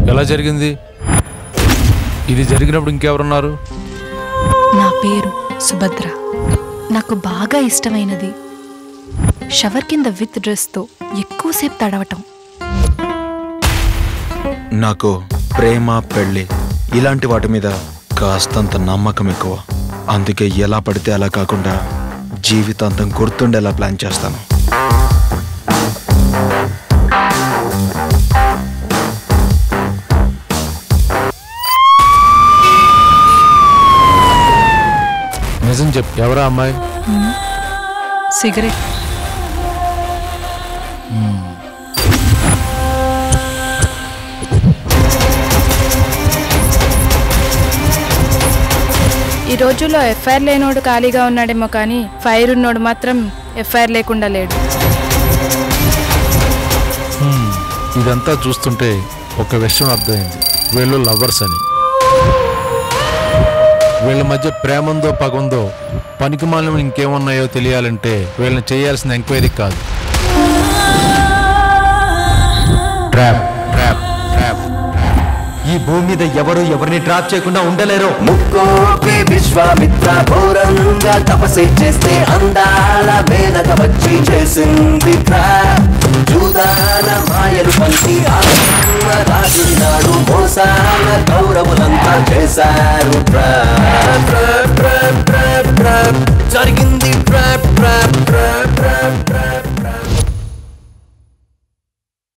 ఎలా జరిగింది ఇది జరిగినప్పుడు ఇంకెవరున్నారు నా పేరు సుభద్ర నాకు బాగా ఇష్టమైనది షవర్ కింద విత్ డ్రెస్తో ఎక్కువసేపు తడవటం నాకు ప్రేమ పెళ్ళి ఇలాంటి వాటి మీద కాస్తంత నమ్మకం ఎక్కువ అందుకే ఎలా పడితే అలా కాకుండా జీవితాంతం గుర్తుండేలా ప్లాన్ చేస్తాను నిజం చెప్పు ఎవరా అమ్మాయి సిగరెట్ ఈ రోజుల్లో ఎఫ్ఐఆర్ లేనోడు ఖాళీగా ఉన్నాడేమో కానీ ఫైర్ ఉన్నోడు మాత్రం ఎఫ్ఐఆర్ లేకుండా లేడు ఇదంతా చూస్తుంటే ఒక విషయం అర్థమైంది వీళ్ళు లవర్స్ అని వీళ్ళ మధ్య ప్రేమందో పగుందో పనికి మాలం ఇంకేమున్నాయో తెలియాలంటే వీళ్ళని చేయాల్సిన ఎంక్వైరీ కాదు ట్రాప్ ట్రాప్ ట్రాప్ ఈ భూమి మీద ఎవరు ఎవరిని ట్రాప్ చేయకుండా ఉండలేరు ముక్కోపి విశ్వామిత్ర ఘోరంగా తపస్సు చేస్తే అందాల మేనక వచ్చి చేసింది చూదాన మాయలు పంచి ఆనంద రాజున్నాడు మోసాల కౌరవులంతా చేశారు trap, trap, trap, trap, trap. జరిగింది